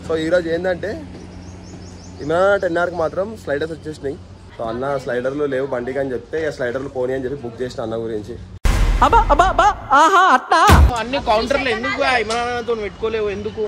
So ఈరోజు ఏంటంటే ఇమరా ten అవర్కి మాత్రం స్లైడర్స్ వచ్చేసినాయి సో అన్న స్లైడర్లు లేవు బండికి అని చెప్తే ఇక స్లైడర్లు పోనీ అని చెప్పి బుక్ చేసిన అన్న గురించి అన్ని కౌంటర్లు ఎందుకు ఇమరాన్తో పెట్టుకోలేవు ఎందుకు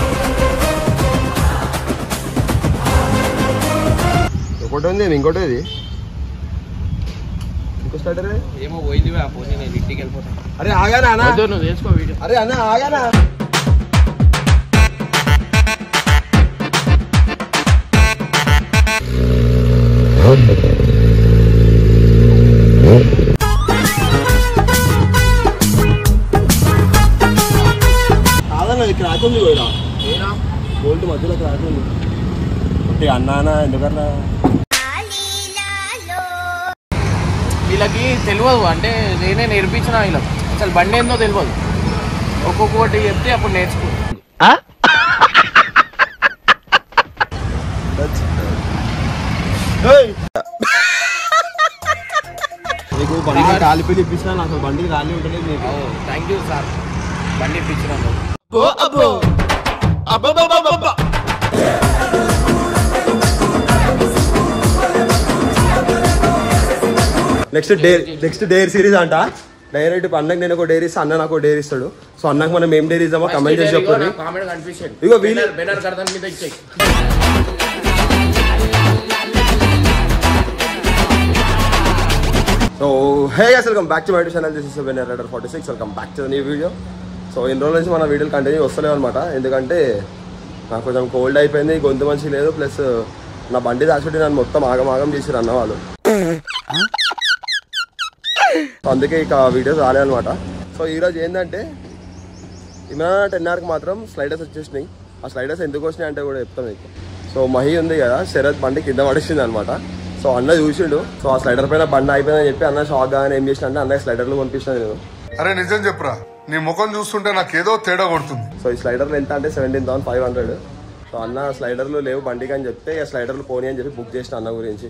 ఒకటి ఉంది ఇంకోటి ఇది ఇంకో స్లైడర్ ఏమో పోయింది ఆ పోనీ నేను ఇంటికి వెళ్ళిపోతాను అరే ఆగానా అన్న వద్దు నువ్వు చేసుకో వీడియో అరే అన్న ఆగానా కాదన్న ఇది క్రాక్ ఉంది కూడా గోల్డ్ మధ్యలో క్రాక్ ఉంది అంటే అన్నానా ఎందుకన్నా వీళ్ళకి తెలియదు అంటే నేనే నేర్పించిన వీళ్ళకి అసలు బండి ఏందో తెలియదు ఒక్కొక్కటి చెప్తే అప్పుడు నేర్చుకో నీకు బండి కాలిపోయి ఇప్పించిన నాకు బండికి రాలి ఉండలేదు నీకు థ్యాంక్ యూ సార్ బండి ఇప్పించినందుకు next day next dare series అంట డైరెక్ట్ అన్నకి నేను ఒక డైరీ ఇస్తా అన్న నాకు డైరీ ఇస్తాడు సో అన్నకు మనం ఏం డైరీ ఇద్దామో కమెంట్ చేసి చెప్పండి కామెంట్ కనిపించండి ఇగో వీళ్ళు- బెనర్ కడతాను మీద ఇచ్చేయి so hey guys welcome back to my channel this is వెనర్ rider forty six welcome back to new video so ఇన్ని రోజుల నుంచి మన వీడియోలు కంటిన్యూ వస్తలేవు అనమాట ఎందుకంటే నాకు కొంచెం కోల్డ్ అయిపోయింది గొంతు మంచి లేదు ప్లస్ నా బండి దాచిపెట్టి నన్ను మొత్తం ఆగమాగం చేసిరు అన్న వాళ్ళు సో అందుకే ఇక వీడియోస్ రాలేదన్నమాట సో ఈరోజు ఏంటంటే ఇమరా టెన్ అవర్కి మాత్రం స్లైడర్స్ వచ్చేసినాయి ఆ స్లైడర్స్ ఎందుకు వచ్చినాయి అంటే కూడా చెప్తాను మీకు సో మహి ఉంది కదా శరత్ బండి కింద పడేసింది అనమాట సో అన్న చూసిండు సో ఆ స్లైడర్ పైన బండి అయిపోయిందని చెప్పి అన్న షాక్ గానే ఏం చేసిన అంటే అన్న స్లైడర్లు పంపించిన నేను అరే నిజం చెప్పురా నీ ముఖం చూస్తుంటే నాకేదో తేడా కొడుతుంది సో ఈ స్లైడర్లు ఎంత అంటే seventeen thousand five hundred so అన్న స్లైడర్లు లేవు బండికి అని చెప్తే ఇక స్లైడర్లు పోనీ అని చెప్పి బుక్ చేసిన అన్న గురించి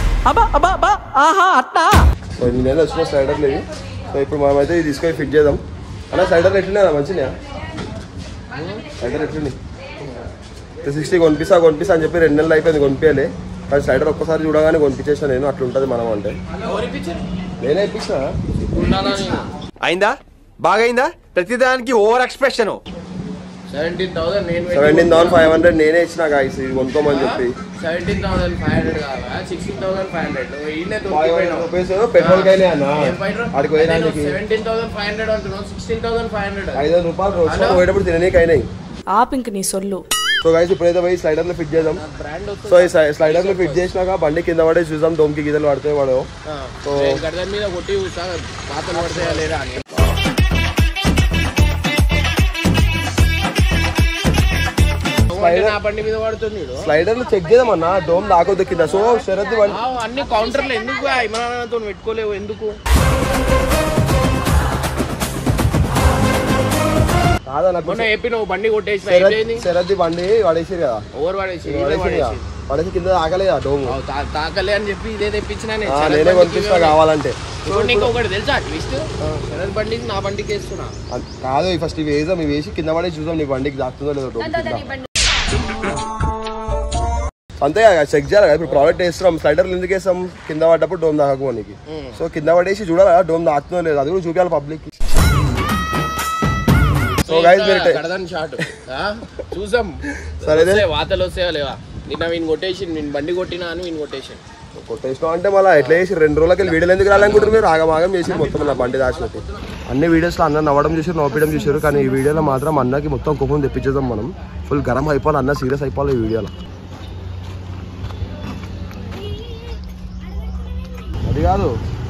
సో ఈ నెల వచ్చిన స్లైడర్లు ఇవి సో ఇప్పుడు మనమైతే ఇది తీసుకొని ఫిట్ చేద్దాం అన్న స్లైడర్లు ఎట్లున్నాయి మంచిగా స్లైడర్ ఎట్లున్నాయి త్రీ సిక్స్టీ కొనిపిస్తా కొనిపిస్తా అని చెప్పి రెండు నెలలు అయిపోయింది కొనిపించాలి కానీ స్లైడర్ ఒక్కసారి చూడగానే కొనిపించేసిన నేను అట్లా ఉంటుంది మనం అంటే ఎవరు ఇప్పించారు నేనే ఇప్పించిన ఉండాలా నేను అయిందా బాగైందా ప్రతిదానికి ఓవర్ ఎక్స్ప్రెషన్ సెవెంటీన్ థౌసండ్ నేను సెవెంటీన్ థౌసండ్ ఫైవ్ హండ్రెడ్ నేనే ఇచ్చిన గాయస్ ఇది కొనుక్కోమని చెప్పి సెవెంటీన్ థౌసండ్ ఫైవ్ హండ్రెడ్ కాదా సిక్స్టీన్ థౌసండ్ ఫైవ్ హండ్రెడ్ ఈయనే ఫైవ్ హండ్రెడ్ రూపీస్ పెట్రోల్ కైనా అన్న ఆడికి పోయినానికి సెవెంటీన్ థౌసండ్ ఫైవ్ హండ్రెడ్ అంటున్నావు సిక్స్టీన్ థౌసండ్ ఫైవ్ హండ్రెడ్ ఐదు వందల రూపాయలు రోజు పోయేటప్పుడు తిననీకి అయినాయి ఆపింక నీ సొల్లు సో గైస్ ఇప్పుడైతే పోయి స్లైడర్లు ఫిట్ చేద్దాం బ్రాండ్ సో ఈ స్లైడర్లు ఫిట్ చేసినాక బండి కింద పడే చూద్దాం దోమకి గీతలు పడితే వాడు గడ్డ మీద కొట్టి చూస్తా పాతలు పడతాయా లేదా అని అంటే నా బండి మీద పడుతుంది వీడు. స్లైడర్లు చెక్ చేద్దాం అన్న డోమ్ దాకొద్దు కింద సో శరత్ బండి ఆ, అన్ని కౌంటర్లు ఎందుకు ఇమరాన్తో పెట్టుకోలేవు ఎందుకు కాదా నాకు మొన్న చెప్పి నువ్వు బండి కొట్టేసిన శరత్ అయిపోయింది శరత్ బండి పడేసిరు కదా ఓవర్ పడేసి పడేసిరు కదా పడేసి కింద తాకలేదా డోమ్ తాకలే అని చెప్పి ఇదే తెప్పించినా నేను ఆ, శరత్ నేనే బండికి కొనిపిస్తా ఇవ్వాలి. కావాలంటే ఇప్పుడు నీకు ఒకటి తెలుసా ట్విస్ట్ శరత్ బండికి నా బండికి వేస్తున్నా అన్- కాదు ఈ ఫస్ట్ ఇవి వేద్దాం ఇవి వేసి కింద పడేసి చూద్దాం నీ బండికి దాక్తుందో లేదో డోమ్ కింద అంతే కదా చెక్ చేయాలి కదా ఇప్పుడు ప్రోడక్ట్ వేస్తున్నాం స్లైడర్లు ఎందుకు వేస్తాం కింద పడ్డప్పుడు డోమ్ దాకకు మనకి సో కింద పడేసి చూడాలి కదా డోమ్ దాకుతుందో లేదు అది కూడా చూపించాలి పబ్లిక్ సో గైస్ మీరు టే- కడదాని షాట్ చూసాం సరేనే. వస్తాయి, వాతలు వస్తాయా లేవా నిన్న వీని కొట్టేసి నేను బండి కొట్టినా అని వీని కొట్టేసి కొట్టేసినాం అంటే మళ్ళీ ఎట్లా చేసి రెండు రోజులకి వెళ్ళి వీడియోలు ఎందుకు రాలనుకుంటారు మీరు ఆగమాగం చేసి మొత్తం నా బండి దాచిపెట్టి అన్ని వీడియోస్లో అన్న నవ్వడం చూసారు నవ్వడం చూసారు కానీ ఈ వీడియోలో మాత్రం అన్నకి మొత్తం కోపం తెప్పించేద్దాం మనం ఫుల్ గరం అయిపోవాలి అన్న సీరియస్ అయిపోవాలి ఈ వీడియోలో అది కాదు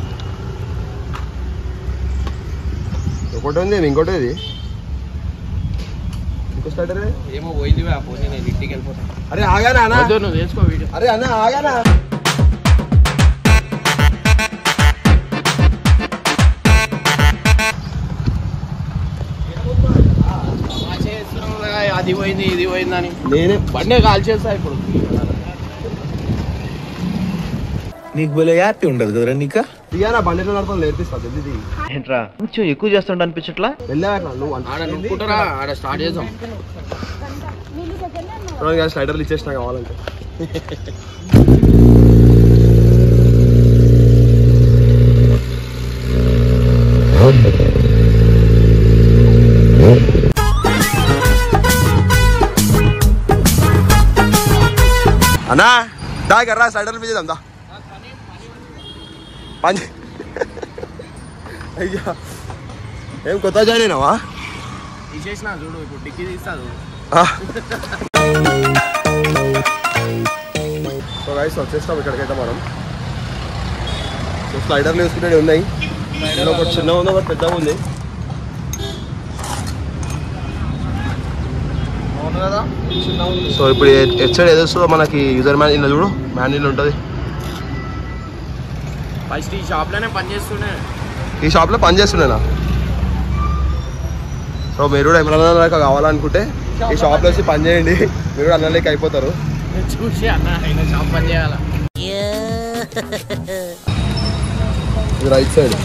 ఒకటి ఉంది ఇంకోటి ఇది ఇంకో స్టార్టర్ ఏమో పోయింది ఆ పోనీ నేను ఇంటికి వెళ్ళిపోతాను అరే ఆగానా అన్న వద్దు నువ్వు చేసుకో వీడియో అరే అన్న ఆగానా అది పోయింది ఇది పోయిందని నేనే బండి కాల్ చేస్తా ఇప్పుడు నీకు భలే హ్యాపీ ఉండదు కదరా నీకా దిగానా బండిలో నడపడం నేర్పిస్తా జల్దీ దిగి ఏంట్రా కొంచెం ఎక్కువ చేస్తుండ అనిపించట్లా వెళ్ళాక నువ్వు ఆడ నువ్వుకుంటారా ఆడ స్టార్ట్ చేద్దాం చూడండి కానీ స్లైడర్లు ఇచ్చేసిన కావాలంటే అన్నా దా కర్రా స్లైడర్లు మీద చేద్దాం దా పని అయ్యా ఏం కొత్త జాయిన్ అయినావా తీసేసిన చూడు ఇప్పుడు డిక్కీ తీస్తాడు సో గైస్ వచ్చేస్తాం ఇక్కడికైతే మనం సో స్లైడర్లు వేసుకునేవి ఉన్నాయి ఇందులో ఒకటి చిన్న ఉంది ఒకటి పెద్దగా ఉంది అవును కదా సో ఇప్పుడు ఎట్ సైడ్ ఏదో వస్తుందో మనకి యూజర్ మ్యాన్ ఇలా చూడు మ్యాన్యుల్ ఉంటుంది ఫస్ట్ ఈ షాప్లోనే పని చేస్తుండే ఈ షాప్లో పని చేస్తున్నానా సో మీరు కూడా ఏమైనా లెక్క కావాలనుకుంటే ఈ షాప్లో వచ్చి పని చేయండి మీరు కూడా అన్న లెక్క అయిపోతారు చూసి అన్న ఆయన షాప్ పని చేయాల ఇది రైట్ సైడ్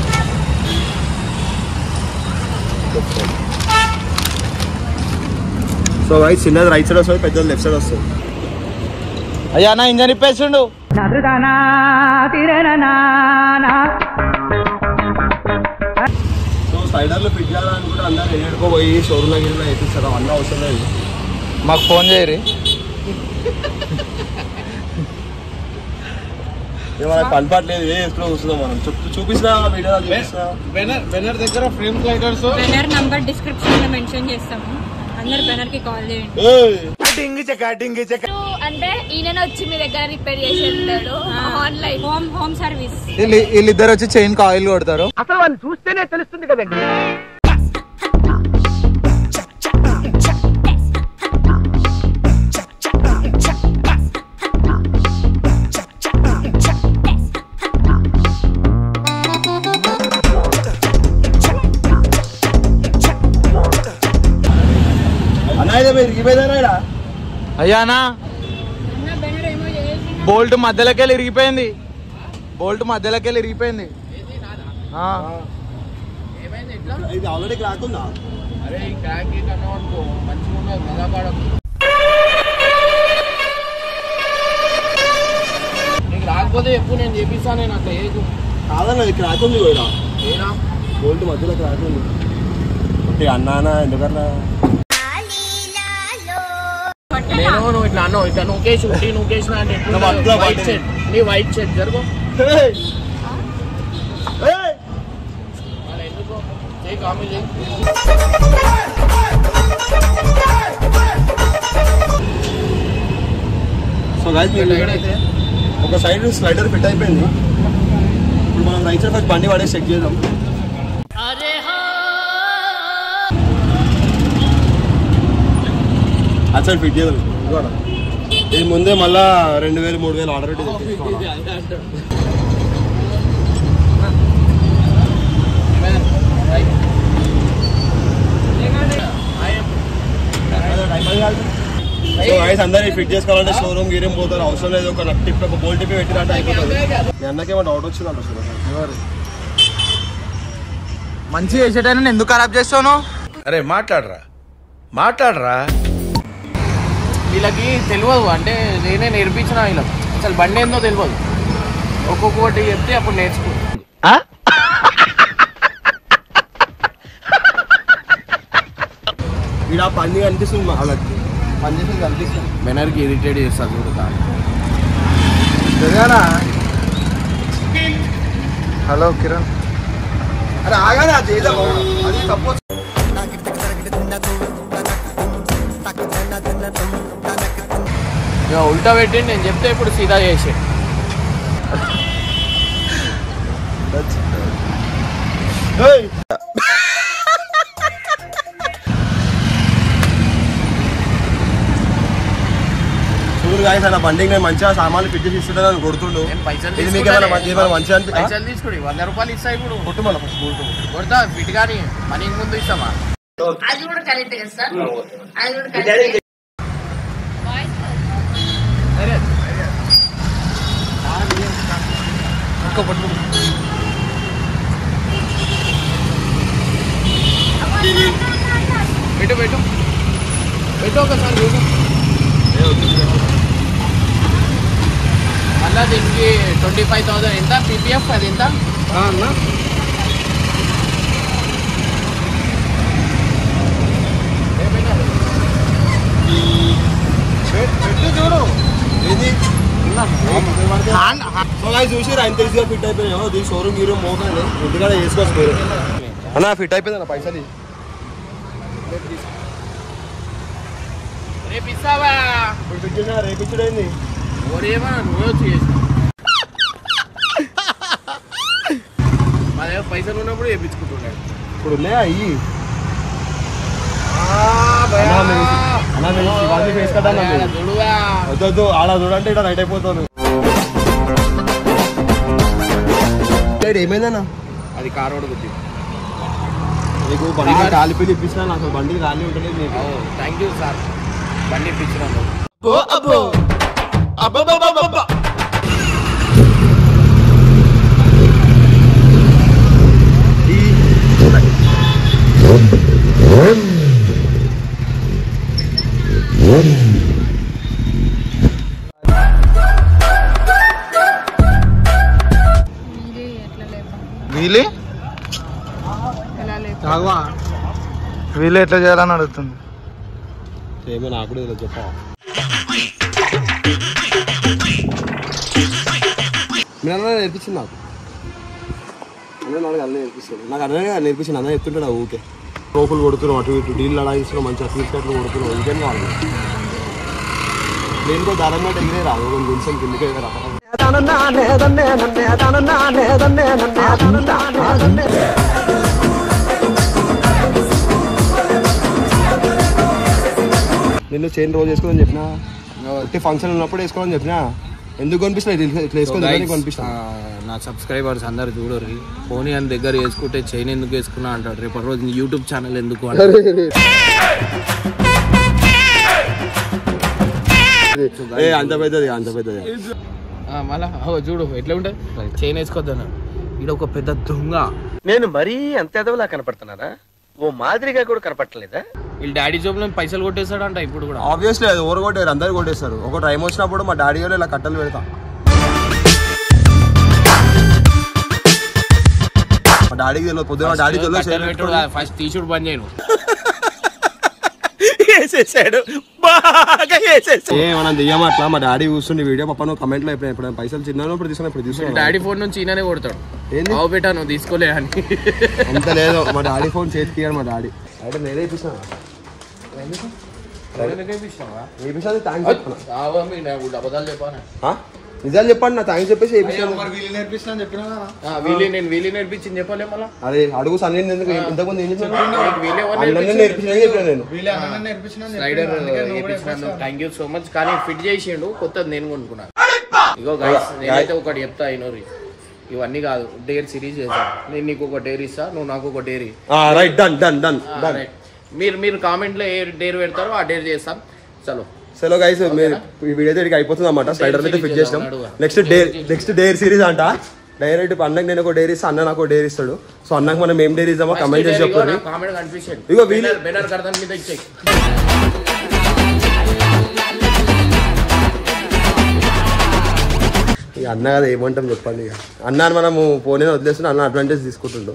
సో రైట్ చిన్నది రైట్ సైడ్ వస్తుంది పెద్దది లెఫ్ట్ సైడ్ వస్తుంది అయ్యా నా ఇంజన్ ఇప్పేసిండు సో స్లైడర్లు ఫిట్ చేయాలనుకుంటే అందరూ ఎడుకోపోయి షోరూమ్లో గిరిలో వేపిస్తారు అన్నీ అవసరం లేదు మాకు ఫోన్ చేయరి ఇక మనకు పనిపట్లేదు ఏ ఎప్పుడు చూస్తున్నాం మనం చూపి చూపించిన వీడియో చూపిస్తున్నా బెనర్ బెనర్ దగ్గర ఫ్రేమ్ స్లైడర్స్ బెనర్ నంబర్ డిస్క్రిప్షన్ లో మెన్షన్ చేస్తాము అందరు బెనర్ కి కాల్ చేయండి అంటే ఈయన వచ్చి మీ దగ్గర రిపేర్ చేసి వెళ్తాడు ఆన్లైన్ హోమ్ హోమ్ సర్వీస్ వీళ్ళిద్దరు వచ్చి చైన్ కి ఆయిల్ కొడతారు అన్న ఇదే మీరు ఇరిగిపోయిందన్నా ఈడ? అయ్యానా అన్న బెనర్ ఏమో చేసి బోల్ట్ మధ్యలోకి వెళ్ళి ఇరిగిపోయింది బోల్ట్ మధ్యలోకి వెళ్ళి ఇరిగిపోయింది ఆ. ఏమైంది ఇట్లా ఇది ఆల్రెడీ క్రాక్ ఉందా అరే ఈ క్రాక్ అన్నావు అనుకో మంచిగా ఉండదు మజా పడకు నీకు రాకపోతే ఎప్పుడు నేను చేపిస్తాను నేను అట్లా ఏకు కాదన్న ఇది క్రాక్ ఉంది కూడా ఏనా బోల్ట్ మధ్యలో క్రాక్ ఉంది ఒకటి అన్నానా ఎందుకన్నా నేను నువ్వు ఇట్లా అన్నావు ఇట్లా నూకేసి ఉట్టి నూకేసిన అంటే నువ్వు అట్లా వైట్ పడ్డది. షర్ట్ నీ వైట్ షర్ట్ జరుగు వాళ్ళు ఎందుకు చేయి కామీ చేయి సో గైస్ మీరు ఎక్కడైతే ఒక సైడ్ స్లైడర్ ఫిట్ అయిపోయింది ఇప్పుడు మనం రైట్ సైడ్ ఫస్ట్ బండి పడేసి చెక్ చేద్దాం అటు సైడ్ ఫిట్ చేద్దాం ఇదిగోరా. ఇది ముందే మళ్ళా రెండు వేలు మూడు వేలు ఆర్డర్ పెట్టి తెప్పించుకోవాలి. సో గైస్ అందరినీ ఫిట్ చేసుకోవాలంటే షోరూమ్ గీరేం పోతారు అవసరం లేదు ఒక నట్ టిప్ ఒక బోల్ట్ టిప్ పెట్టినట్టు అయిపోతుంది మీ అన్నకేమో డౌట్ వచ్చిందంట అసలు మంచి చేసేటాన్ని ఎందుకు ఖరాబ్ చేస్తాను అరే మాట్లాడరా మాట్లాడరా వీళ్ళకి తెలియదు అంటే నేనే నేర్పించిన వీళ్ళకి అసలు బండి ఏందో తెలియదు ఒక్కొక్కటి చెప్తే అప్పుడు నేర్చుకో ఇక్కడ పని కనిపిస్తుంది మా వాళ్ళకి పని చేసేది కనిపిస్తుంది బెనర్కి ఇరిటేట్ చేస్తా చూడు దాన్ని జరగానా హలో కిరణ్ అరే ఆగానే అది చేద్దాం అది తప్పు ఇక ఉల్టా పెట్టి నేను చెప్తే ఇప్పుడు సీదా చేసే చూడు గాయస్ అన్న బండికి నేను మంచిగా సామాన్లు ఫిట్ చేసి ఇస్తుంటే నన్ను కొడుతుండు నేను పైసలు ఇది మీకు ఏమైనా మంచి- ఏమైనా మంచిగా అనిపి పైసలు తీసుకుని వంద రూపాయలు ఇస్తా ఇప్పుడు కొట్టు మళ్ళీ ఫస్ట్ కొట్టు కొడతా ఫిట్ కానీ పనికి ముందు ఇస్తామా పెట్టు పెట్టు పెట్టు ఒకసారి చూడు ఎంత దీనికి ట్వంటీ ఫైవ్ థౌసండ్ ఎంత పీపీఎఫ్ అది ఎంత అన్న పెట్టు చూడు ఏది సో guys చూసి ఆయన తెలిసిగా ఫిట్ అయిపోయినాయో దీని షోరూమ్ గీరూమ్ మోకాలి ఇంటికాడ వేసుకోవచ్చు మీరు అన్న ఫిట్ అయిపోయింది అన్న పైసలు రేపు ఇస్తావా ఇప్పుడు ఫిట్ చేసిన రేపిచ్చుడైంది ఓరేమో నువ్వే వచ్చి చేసినావు మా దగ్గర పైసలు ఉన్నప్పుడు వేయించుకుంటున్నాడు ఇప్పుడు ఉన్నాయా అయ్యి అన్న మీరు శివాజీ ఫేస్ కట్టా చూడువా వద్దు వద్దు ఆడ చూడంటే ఇక్కడ రైట్ అయిపోతాను ఏమైందన్నా అది కార్ రోడ్ గుద్ది నీకు బండి కాలిపోయి ఇప్పించిన నాకు బండి ఖాళీ ఉంటుంది నీకు థ్యాంక్ యూ సార్ బండి ఇప్పించినాను ఇది ఎట్లా లేపా వీలే ఎలా లేపా తాగవా వీలు ఎట్లా చేయాలని అడుగుతుంది ఏమో నాకు కూడా తెలియదు చెప్పా మీ అన్న నేర్పించింది నాకు అన్న నాకు అన్న నేర్పిస్తాడు నాకు అన్ననే నేర్పించింది అన్న చెప్తుంటాడు ఊకే రోపులు కొడుతున్నావు అటు ఇటు డీల్ అడాగిస్తున్నావు మంచిగా తీసుకెట్లు కొడుతున్నావు ఇంకేం కావాలి నేను కూడా దారం మీద ఎగిరే రాదు ఒక నిమిషం కిందకే రా నిన్ను చైన్ రోజు వేసుకోదని చెప్పినా ఒకటి ఫంక్షన్ ఉన్నప్పుడు వేసుకోవాలని చెప్పినా ఎందుకు కనిపిస్తుంది ఇట్లా వేసుకొని కనిపిస్తా నా సబ్స్క్రైబర్స్ అందరు చూడరు ఫోన్ అని దగ్గర వేసుకుంటే చైన్ ఎందుకు వేసుకున్నా అంటాడు రేపు రోజు నీ యూట్యూబ్ ఛానల్ ఎందుకు అంటాడు ఏ అంత పెద్దది అంత పెద్దది ఆ, మళ్ళా ఓ, చూడు ఎట్లా ఉంటుంది చైన్ వేసుకోవద్దాను ఇక్కడ ఒక పెద్ద దొంగ నేను మరీ అంత ఎదవలా కనపడుతున్నానా ఓ మాదిరిగా కూడా కనపడలేదా వీళ్ళ డాడీ జాబ్ లో పైసలు కొట్టేస్తాడంట ఇప్పుడు కూడా ఆబ్వియస్లీ అది ఓవర్ కొట్టారు అందరు కొట్టేస్తారు ఒక టైం వచ్చినప్పుడు మా డాడీ వాళ్ళు ఇలా కట్టలు పెడతా మా డాడీకి తెలియదు పొద్దున మా డాడీ తెలియదు ఫస్ట్ టీషర్ట్ బంద్ చేయను వేసేసాడు బాగా వేసేసాడు ఏ మనం దియ్యం అట్లా మా డాడీ చూస్తుండే వీడియో పప్ప నువ్వు కమెంట్ లో ఎప్పుడు ఎప్పుడు పైసలు చిన్న ఇప్పుడు తీసుకున్నా ఇప్పుడు తీసుకున్నా డాడీ ఫోన్ నుంచి ఈయననే కొడతాడు ఏంది? బావు బేటా నువ్వు తీసుకోలే అని అంత లేదు మా డాడీ ఫోన్ చేతికి ఇయ్యాడు మా డాడీ అంటే నేనే ఇప్పిస్తాను ఏపిస్తాను థ్యాంక్స్ చెప్పాను అబద్ధాలు చెప్పాను ఆ? నిజాలు చెప్పండి నా థ్యాంక్స్ చెప్పేసి ఏపిస్తాను మరి వీళ్ళు నేర్పిస్తున్నా అని చెప్పినా కదా వీళ్ళే నేను వీళ్ళే నేర్పించింది చెప్పలే మళ్ళా అదే అడుగు సన్నీ ఎందుకు ఇంతకుముందు ఏం చెప్పాను వీళ్ళే ఎవరు అన్నీ నేర్పించిన చెప్పాను నేను వీళ్ళే అన్న నేర్పించిన స్లైడర్ వేయించినందుకు థ్యాంక్ యూ సో మచ్ కానీ ఫిట్ చేసిండు కొత్తది నేను కొనుక్కున్నాను ఇగో గైస్ నేనైతే ఒకటి చెప్తా అయినోరి ఇవన్నీ కాదు డేర్ సిరీస్ చేశాను నేను నీకు ఒక డేర్ ఇస్తా నువ్వు నాకు ఒక dare right done done done done మీరు మీరు కామెంట్లో ఏ డేర్ పెడతారో ఆ డేర్ చేస్తాం చలో చలో గైస్ మీరు ఈ వీడియో అయితే అయిపోతుంది అన్నమాట స్లైడర్ అయితే ఫిట్ చేసినాం next day next dare series అంట డైరెక్ట్ అన్నకి నేను ఒక డేర్ ఇస్తా అన్న నాకు ఒక డేర్ ఇస్తాడు సో అన్నకు మనం ఏం డేర్ ఇద్దామో కమెంట్ చేసి చెప్పండి కామెంట్ కనిపించండి ఇగో వీళ్ళు- బెనర్ కడతాను మీద ఇచ్చేయి ఇక అన్న కదా ఏమంటాం చెప్పండి ఇక అన్న అని మనము పోనీ వదిలేస్తున్నా అన్న అడ్వాంటేజ్ తీసుకుంటుండు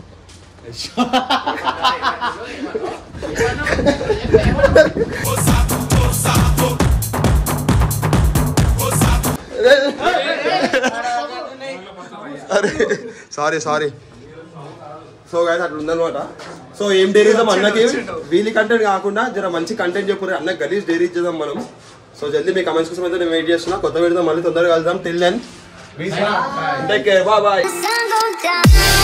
అరే సారీ సారీ సో గైస్ అట్లా ఉందన్నమాట సో ఏం డైరీ ఇద్దాం అన్నకి వీళ్ళ కంటెంట్ కాకుండా జర మంచి కంటెంట్ చెప్పు అన్న గలీజ్ డైరీ ఇచ్చేద్దాం మనం సో జల్దీ మీ కమెంట్స్ కోసం అయితే నేను వెయిట్ చేస్తున్నా కొత్త పెడదాం మళ్ళీ తొందరగా వెళ్దాం till then take care bye bye sun goes down.